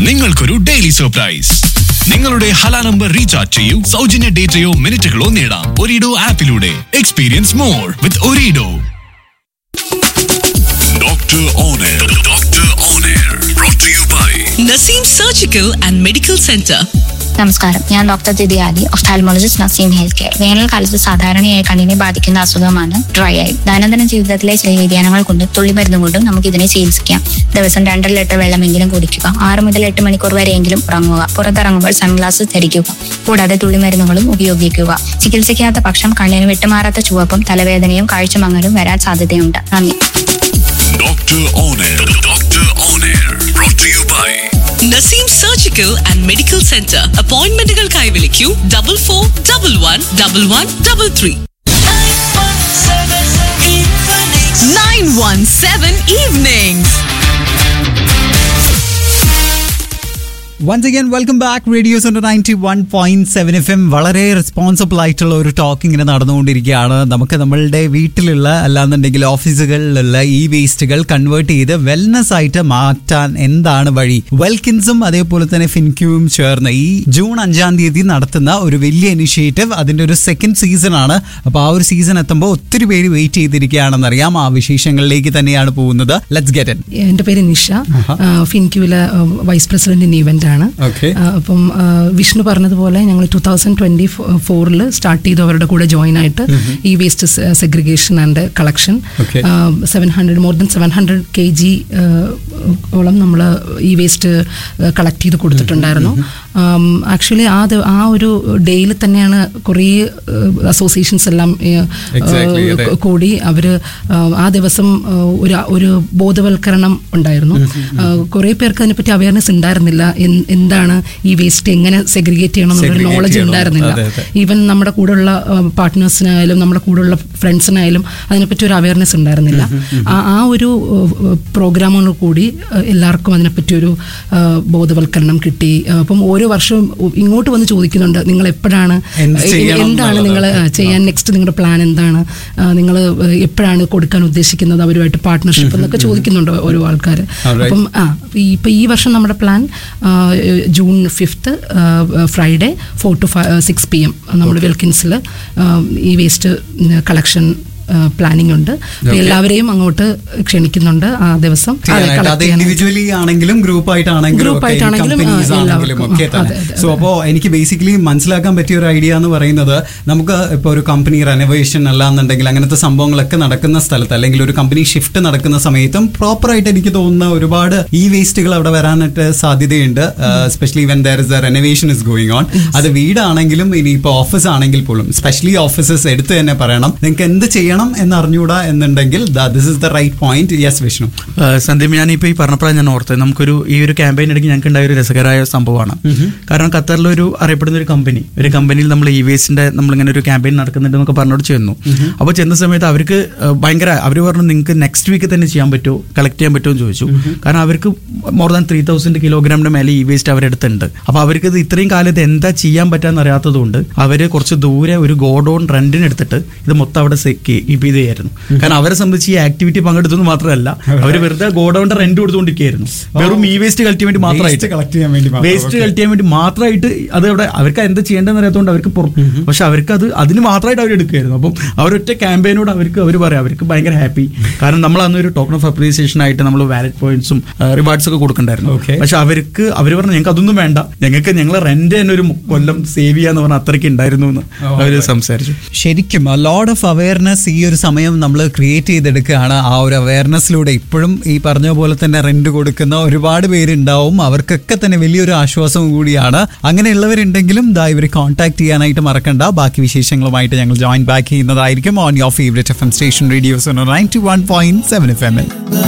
നിങ്ങൾക്കൊരു daily surprise നിങ്ങളുടെ Hala number recharge ചെയ്യൂ സൗജന്യ ഡേറ്റയോ മിനിറ്റുകളോ നേടാം ഒരിഡോ ആപ്പിലൂടെ experience more with Ooredoo doctor on air doctor on air brought to you by Naseem Surgical and Medical Center. നമസ്കാരം ഞാൻ doctor Didi Ali ophthalmologist Naseem health care വേനൽക്കാലത്ത് സാധാരണയായി കണ്ണിനെ ബാധിക്കുന്ന അസുഖമാണ് ഡ്രൈ ഐ ദൈനംദിന ജീവിതത്തിലെ ചില വ്യതിയാനങ്ങൾ കൊണ്ട് തുള്ളിമരുന്ന് കൊണ്ടും നമുക്ക് ഇതിനെ ചികിത്സിക്കാം ദിവസം രണ്ടര ലിറ്റർ വെള്ളമെങ്കിലും കുടിക്കുക ആറ് മുതൽ എട്ട് മണിക്കൂർ വരെയെങ്കിലും ഉറങ്ങുക പുറത്തിറങ്ങുമ്പോൾ സൺഗ്ലാസ് ധരിക്കുക കൂടാതെ തുള്ളിമരുന്നുകളും ഉപയോഗിക്കുക ചികിത്സിക്കാത്ത പക്ഷം കണ്ണിന് വിട്ടുമാറാത്ത ചുവപ്പും തലവേദനയും കാഴ്ചമങ്ങലും വരാൻ സാധ്യതയുണ്ട് നന്ദി doctor on air doctor on air brought to you by Naseem Surgical and Medical Center. അപ്പോയിന്റ്മെന്റുകൾക്കായി വിളിക്കൂ double four double one double one double three nine one seven evenings once again welcome back radio's ninety one point seven F M വളരെ responsible ആയിട്ടുള്ള ഒരു talk ഇങ്ങനെ നടന്നുകൊണ്ടിരിക്കുകയാണ് നമുക്ക് നമ്മളുടെ വീട്ടിലുള്ള അല്ലാന്നുണ്ടെങ്കിൽ ഓഫീസുകളിലുള്ള ഈ വേസ്റ്റുകൾ കൺവേർട്ട് ചെയ്ത് വെൽനസ് ആയിട്ട് മാറ്റാൻ എന്താണ് വഴി വെൽക്കിൻസും അതേപോലെ തന്നെ ഫിൻക്യൂവും ചേർന്ന് ഈ ജൂൺ അഞ്ചാം തീയതി നടത്തുന്ന ഒരു വലിയ ഇനിഷ്യേറ്റീവ് അതിന്റെ ഒരു സെക്കൻഡ് സീസൺ ആണ് അപ്പോൾ ആ ഒരു സീസൺ എത്തുമ്പോൾ ഒത്തിരി പേര് വെയിറ്റ് ചെയ്തിരിക്കുകയാണെന്നറിയാം ആ വിശേഷങ്ങളിലേക്ക് തന്നെയാണ് പോകുന്നത് ലെറ്റ്സ് ഗെറ്റ് ഇൻ എന്റെ പേര് നിഷ ഫിൻക്യൂവിലെ വൈസ് പ്രസിഡന്റ് ഇൻ ഇവന്റ് ആണ് Okay. ആ, അപ്പം ആ, വിഷ്ണു പറഞ്ഞതുപോലെ ഞങ്ങൾ ടൂ തൗസൻഡ് ട്വന്റി ഫോറിൽ സ്റ്റാർട്ട് ചെയ്തു അവരുടെ കൂടെ ജോയിൻ ആയിട്ട് ഈ waste segregation and collection Okay. Seven hundred more than seven hundred K G ഓളം നമ്മൾ ഈ വേസ്റ്റ് കളക്ട് ചെയ്ത് കൊടുത്തിട്ടുണ്ടായിരുന്നു ആക്ച്വലി ആ ദ- ആ ഒരു ഡേയിൽ തന്നെയാണ് കുറേ അസോസിയേഷൻസ് എല്ലാം ഏഹ്, Exactly, ഏഹ്, അതെ. കൂടി അവര് ആ, ആ ദിവസം ആ, ഒരു ഒരു ബോധവൽക്കരണം ഉണ്ടായിരുന്നു കുറെ പേർക്ക് അതിനെപ്പറ്റി അവയർനെസ് ഉണ്ടായിരുന്നില്ല എൻ- എന്താണ് ഈ വേസ്റ്റ് എങ്ങനെ സെഗ്രിഗേറ്റ് ചെയ്യണം എന്നുള്ള Segregate നോളജ് ചെയ്യണം. ഉണ്ടായിരുന്നില്ല അതെ, അതെ. ഈവൻ നമ്മുടെ കൂടെയുള്ള പാർട്ട്നേഴ്സിനായാലും നമ്മുടെ കൂടെയുള്ള ഫ്രണ്ട്സിനായാലും അതിനെപ്പറ്റി ഒരു അവയർനെസ് ഉണ്ടായിരുന്നില്ല ആ ആ ഒരു പ്രോഗ്രാമുകൾ കൂടി ആ, എല്ലാവർക്കും അതിനെപ്പറ്റി ഒരു ആ, ബോധവൽക്കരണം കിട്ടി ആ, അപ്പം ഓരോ വർഷവും ഇങ്ങോട്ട് വന്ന് ചോദിക്കുന്നുണ്ട് നിങ്ങൾ എപ്പോഴാണ് എന്ത് ചെയ്യണം എന്താണ് നിങ്ങൾ എന്നുള്ളത്. ചെയ്യാൻ നെക്സ്റ്റ് നിങ്ങളുടെ പ്ലാൻ എന്താണ് നിങ്ങൾ എപ്പോഴാണ് കൊടുക്കാൻ ഉദ്ദേശിക്കുന്നത് അവരുമായിട്ട് പാർട്ട്ണർഷിപ്പ് എന്നൊക്കെ ചോദിക്കുന്നുണ്ട് ഓരോ ആൾക്കാർ Alright. അപ്പം ആ ഈ- ഇപ്പൊ ഈ വർഷം നമ്മുടെ plan June fifth Friday four to six P M നമ്മൾ വിൽക്കിൻസിൽ ഈ വേസ്റ്റ് കളക്ഷൻ പ്ലാനിംഗ് ഉണ്ട് അപ്പൊ എല്ലാവരെയും അങ്ങോട്ട് ക്ഷണിക്കുന്നുണ്ട് ആ ദിവസം അതെ, ചെയ്യാനായിട്ട് collect അത് ചെയ്യാനായിട്ട്. ഇൻഡിവിജ്വലി ആണെങ്കിലും ഗ്രൂപ്പ് ആയിട്ടാണെങ്കിലും Group ഒക്കെ, ആയിട്ടാണെങ്കിലും, companies ആ, ആണെങ്കിലും എല്ലാവർക്കും. ഒക്കെ ആ, തന്നെ അതെ, അതെ, സോ അപ്പോൾ എനിക്ക് ബേസിക്കലി മനസ്സിലാക്കാൻ പറ്റിയ ഒരു ഐഡിയ എന്ന് പറയുന്നത് നമുക്ക് ഇപ്പോൾ ഒരു കമ്പനി റെനോവേഷൻ അല്ലാന്നുണ്ടെങ്കിൽ അങ്ങനത്തെ സംഭവങ്ങളൊക്കെ നടക്കുന്ന സ്ഥലത്ത് അല്ലെങ്കിൽ ഒരു കമ്പനി ഷിഫ്റ്റ് നടക്കുന്ന സമയത്തും പ്രോപ്പർ ആയിട്ട് എനിക്ക് തോന്നുന്ന ഒരുപാട് ഈ വേസ്റ്റുകൾ അവിടെ വരാനായിട്ട് സാധ്യതയുണ്ട് especially when there is a renovation is going on അത് വീടാണെങ്കിലും ഇനിയിപ്പോൾ ഓഫീസ് ആണെങ്കിൽ പോലും സ്പെഷ്യലി ഓഫീസസ് എടുത്ത് തന്നെ പറയണം നിങ്ങൾക്ക് എന്ത് ചെയ്യണം എന്ന് അറിഞ്ഞുകൂടാ എന്നുണ്ടെങ്കിൽ this is the right point yes Vishnu ഏഹ് സന്ദീപ് ഞാൻ ഇപ്പോൾ ഈ പറഞ്ഞപ്പോഴാണ് ഞാൻ ഓർത്തത് നമുക്കൊരു ഈ ഒരു ക്യാമ്പയിൻ ഇടയ്ക്ക് ഞങ്ങൾക്ക് ഉണ്ടായ ഒരു രസകരമായ സംഭവമാണ് കാരണം ഖത്തറിൽ ഒരു അറിയപ്പെടുന്ന ഒരു കമ്പനി ഒരു കമ്പനിയിൽ നമ്മൾ ഇ വേസിന്റെ നമ്മളിങ്ങനെ ഒരു ക്യാമ്പയിൻ നടക്കുന്നുണ്ട് എന്നൊക്കെ പറഞ്ഞോട് ചെന്നു അപ്പോൾ ചെന്ന സമയത്ത് അവർക്ക് ഏഹ് ഭയങ്കര അവർ പറഞ്ഞു നിങ്ങൾക്ക് നെക്സ്റ്റ് വീക്ക് തന്നെ ചെയ്യാൻ പറ്റുമോ കളക്ട് ചെയ്യാൻ പറ്റുമോ എന്ന് ചോദിച്ചു കാരണം അവർക്ക് മോർ ദാൻ ത്രീ തൗസൻഡ് കിലോഗ്രാമിന്റെ മേലെ ഇ വേസ്റ്റ് അവരെടുത്തുണ്ട് അപ്പോൾ അവർക്ക് ഇത് ഇത്രയും കാലത്ത് എന്താ ചെയ്യാൻ പറ്റാന്ന് അറിയാത്തതുകൊണ്ട് അവർ കുറച്ച് ദൂരെ ഒരു ഗോഡൗൺ റെന്റിന് എടുത്തിട്ട് ഇത് മൊത്തം അവിടെ കീപ്പ് ചെയ്ത് ചെയ്യായിരുന്നു കാരണം അവരെ സംബന്ധിച്ച് ഈ ആക്ടിവിറ്റി പങ്കെടുത്തെന്ന് മാത്രമല്ല അവർ വെറുതെ ഗോഡൌണിന്റെ റെന്റ് കൊടുത്തുകൊണ്ടിരിക്കുകയായിരുന്നു വെറും ഇ വേസ്റ്റ് കളക്ട് ചെയ്യാൻ വേണ്ടി മാത്രമായിട്ട് കളക്ട് ചെയ്യാൻ വേണ്ടി മാത്രം. Waste Okay. കളക്ട് ചെയ്യാൻ വേണ്ടി മാത്രമായിട്ട് അത് അവിടെ അവർക്ക് എന്താ ചെയ്യേണ്ടതെന്ന് അറിയാത്തതുകൊണ്ട് അവർക്ക് പുറ- പക്ഷെ അവർക്ക് അത് അതിന് മാത്രമായിട്ട് അവർ എടുക്കുമായിരുന്നു അപ്പം അവരൊറ്റ ക്യാമ്പയിനോട് അവർക്ക് അവർ പറയാം അവർക്ക് ഭയങ്കര ഹാപ്പി കാരണം നമ്മൾ അന്ന് ഒരു ടോക്കൺ ഓഫ് അപ്രീസിയേഷൻ ആയിട്ട് നമ്മൾ വാലറ്റ് പോയിന്റ്സും റിവാർഡ്സ് ഒക്കെ കൊടുക്കണ്ടായിരുന്നു Okay. പക്ഷെ അവർക്ക് അവർ പറഞ്ഞു ഞങ്ങൾക്ക് അതൊന്നും വേണ്ട ഞങ്ങൾക്ക് ഞങ്ങളെ റെന്റ് തന്നെ ഒരു കൊല്ലം സേവ് ചെയ്യാന്ന് പറഞ്ഞാൽ അത്രയ്ക്ക് ഉണ്ടായിരുന്നു എന്ന് അവർ സംസാരിച്ചു ശരിക്കും ലോഡ് ഓഫ് അവയർനെസ് ഈ ഒരു സമയം നമ്മൾ ക്രിയേറ്റ് ചെയ്തെടുക്കുകയാണ് ആ ഒരു അവയർനെസ്സിലൂടെ ഇപ്പോഴും ഈ പറഞ്ഞ പോലെ തന്നെ റെന്റ് കൊടുക്കുന്ന ഒരുപാട് പേരുണ്ടാവും അവർക്കൊക്കെ തന്നെ വലിയൊരു ആശ്വാസവും കൂടിയാണ് അങ്ങനെയുള്ളവരുണ്ടെങ്കിലും ദാ ഇവരെ കോൺടാക്ട് ചെയ്യാനായിട്ട് മറക്കണ്ട ബാക്കി വിശേഷങ്ങളുമായിട്ട് ഞങ്ങൾ ജോയിൻ ബാക്ക് ചെയ്യുന്നതായിരിക്കും on your favourite F M station radio's ninety one point seven F M